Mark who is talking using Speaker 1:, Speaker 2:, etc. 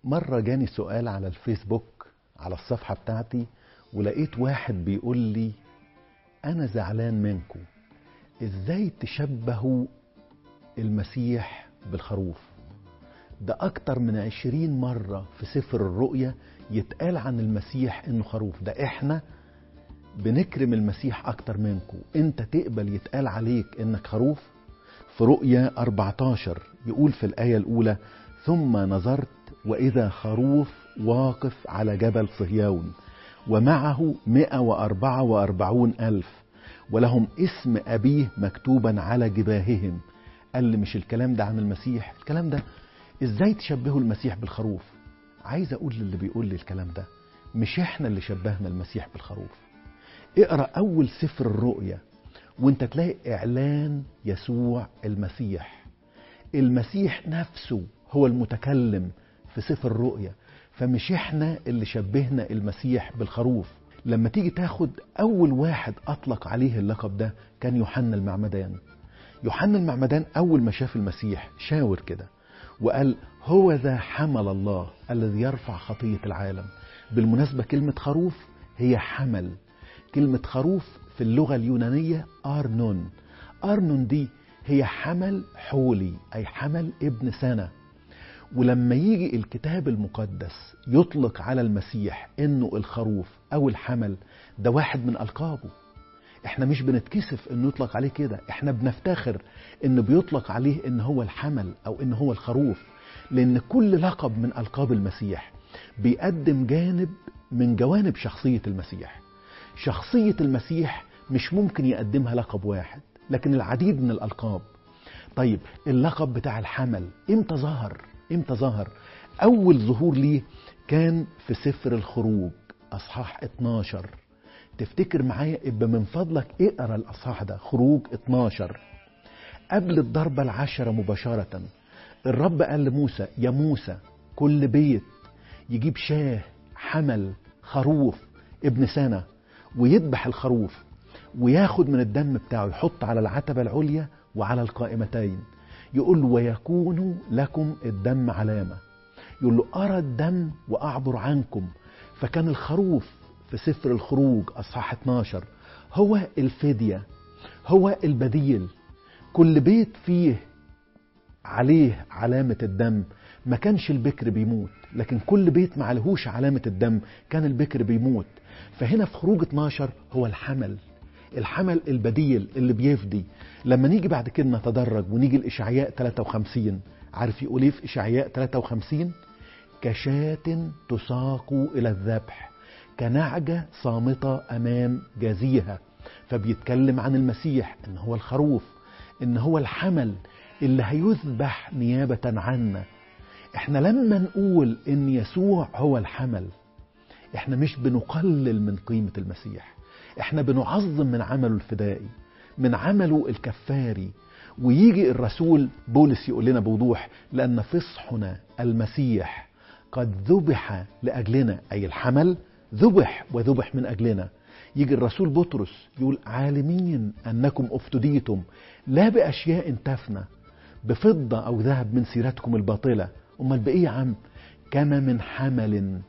Speaker 1: مرة جاني سؤال على الفيسبوك على الصفحة بتاعتي ولقيت واحد بيقول لي أنا زعلان منكم إزاي تشبهوا المسيح بالخروف ده أكتر من عشرين مرة في سفر الرؤيا يتقال عن المسيح إنه خروف ده إحنا بنكرم المسيح أكتر منكم أنت تقبل يتقال عليك إنك خروف في رؤيا 14 يقول في الآية الأولى ثم نظرت وإذا خروف واقف على جبل صهيون ومعه 144 ألف ولهم اسم أبيه مكتوبا على جباههم قال لي مش الكلام ده عن المسيح الكلام ده ازاي تشبهوا المسيح بالخروف عايز اقول للي بيقول لي الكلام ده مش احنا اللي شبهنا المسيح بالخروف اقرا اول سفر الرؤيا وانت تلاقي اعلان يسوع المسيح المسيح نفسه هو المتكلم في سفر الرؤيا فمش احنا اللي شبهنا المسيح بالخروف لما تيجي تاخد اول واحد اطلق عليه اللقب ده كان يوحنا المعمدان يوحنا المعمدان اول ما شاف المسيح شاور كده وقال هو ذا حمل الله الذي يرفع خطية العالم بالمناسبة كلمة خروف هي حمل كلمة خروف في اللغة اليونانية أرنون أرنون دي هي حمل حولي أي حمل ابن سنة ولما يجي الكتاب المقدس يطلق على المسيح انه الخروف او الحمل ده واحد من القابه احنا مش بنتكسف انه يطلق عليه كده احنا بنفتخر انه بيطلق عليه ان هو الحمل او ان هو الخروف لان كل لقب من القاب المسيح بيقدم جانب من جوانب شخصية المسيح شخصية المسيح مش ممكن يقدمها لقب واحد لكن العديد من الالقاب طيب اللقب بتاع الحمل امتى ظهر امتى ظهر اول ظهور ليه كان في سفر الخروج اصحاح 12 تفتكر معايا ابقى من فضلك اقرا الاصحاح ده خروج 12 قبل الضربة العشرة مباشرة الرب قال لموسى يا موسى كل بيت يجيب شاه حمل خروف ابن سنة ويذبح الخروف وياخد من الدم بتاعه يحط على العتبة العليا وعلى القائمتين يقول له ويكون لكم الدم علامة يقول له أرى الدم وأعبر عنكم فكان الخروف في سفر الخروج أصحاح 12 هو الفدية هو البديل كل بيت فيه عليه علامة الدم ما كانش البكر بيموت لكن كل بيت ما عليهوش علامة الدم كان البكر بيموت فهنا في خروج 12 هو الحمل الحمل البديل اللي بيفدي لما نيجي بعد كده نتدرج ونيجي لإشعياء 53 عارف يقول ايه في إشعياء 53 كشاة تساق إلى الذبح كنعجة صامتة أمام جازيها فبيتكلم عن المسيح إن هو الخروف إن هو الحمل اللي هيذبح نيابة عنا احنا لما نقول إن يسوع هو الحمل احنا مش بنقلل من قيمة المسيح احنا بنعظم من عمله الفدائي من عمله الكفاري ويجي الرسول بولس يقول لنا بوضوح لأن فصحنا المسيح قد ذبح لأجلنا أي الحمل ذبح وذبح من أجلنا يجي الرسول بطرس يقول عالمين أنكم افتديتم لا بأشياء تفنى بفضة أو ذهب من سيرتكم الباطلة أمال بإيه يا عم كما من حمل